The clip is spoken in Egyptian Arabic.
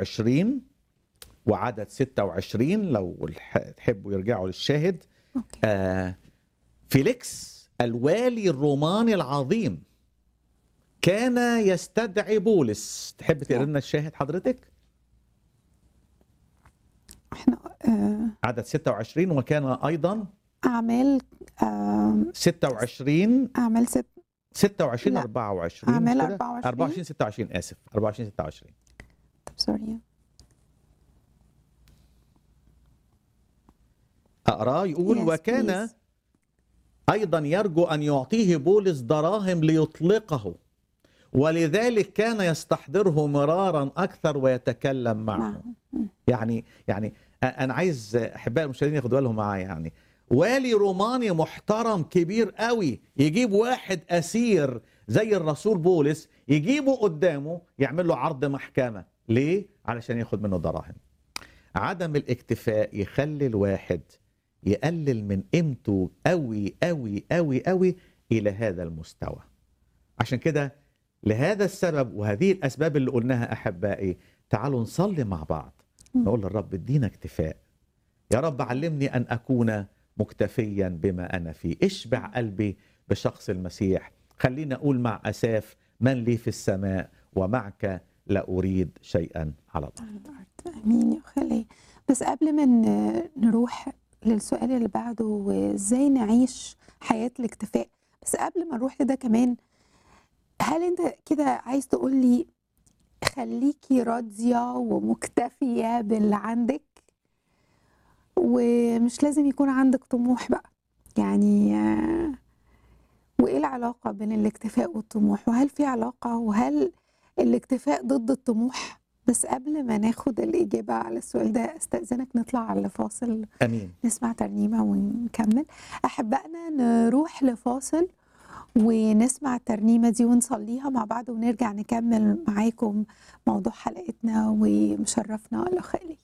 25 وعدد 26 لو الح- تحبوا يرجعوا للشاهد اوكي آه فيليكس الوالي الروماني العظيم كان يستدعي بولس تحب تقرا لنا الشاهد حضرتك احنا آه، عدد 26 وكان ايضا اعمال آه، 26 اعمال ست 26 لا. 24 أعمال كده؟ 24. 24 26 اسف 24 26 طب سوري اقراه يقول Yes, وكان please. ايضا يرجو ان يعطيه بولس دراهم ليطلقه ولذلك كان يستحضره مرارا اكثر ويتكلم معه معهم. يعني يعني انا عايز احبائي المشاهدين ياخدوا بالهم معايا يعني والي روماني محترم كبير قوي يجيب واحد اسير زي الرسول بولس يجيبه قدامه يعمل له عرض محكمه ليه علشان ياخد منه دراهم عدم الاكتفاء يخلي الواحد يقلل من قيمته قوي قوي قوي قوي الى هذا المستوى عشان كده لهذا السبب وهذه الاسباب اللي قلناها احبائي تعالوا نصلي مع بعض نقول للرب ادينا اكتفاء يا رب علمني ان اكون مكتفيا بما انا فيه اشبع قلبي بشخص المسيح خلينا اقول مع اساف من لي في السماء ومعك لا اريد شيئا على الارض على الأرض آمين يا خالي بس قبل ما ن- نروح للسؤال اللي بعده وإزاي نعيش حياة الاكتفاء بس قبل ما نروح لده كمان هل أنت كده عايز تقول لي خليكي راضية ومكتفية باللي عندك ومش لازم يكون عندك طموح بقى يعني آه، وإيه العلاقة بين الاكتفاء والطموح وهل في علاقة وهل الاكتفاء ضد الطموح بس قبل ما ناخد الإجابة على السؤال ده أستأذنك نطلع على فاصل امين نسمع ترنيمة ونكمل أحبائنا نروح لفاصل ونسمع الترنيمة دي ونصليها مع بعض ونرجع نكمل معاكم موضوع حلقتنا ومشرفنا الأخ إلي